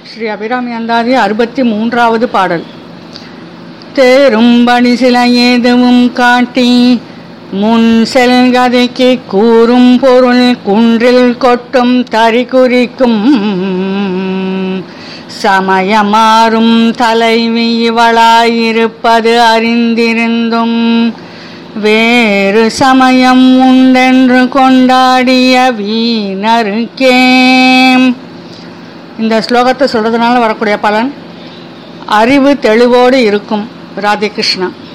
ஸ்ரீ அபிராமி அந்தாதி அறுபத்தி மூன்றாவது பாடல் தேரும்படி சில ஏதுவும் காட்டி முன் செல்கதைக்கு கூறும் பொருள் குன்றில் கொட்டும் தறி குறிக்கும் சமயமாறும் தலைவி இவளாயிருப்பது அறிந்திருந்தும் வேறு சமயம் உண்டென்று கொண்டாடிய வீணருக்கே இந்த ஸ்லோகத்தை சொல்றதுனால வரக்கூடிய பலன் அறிவு தெளிவோடு இருக்கும் ராதே கிருஷ்ணா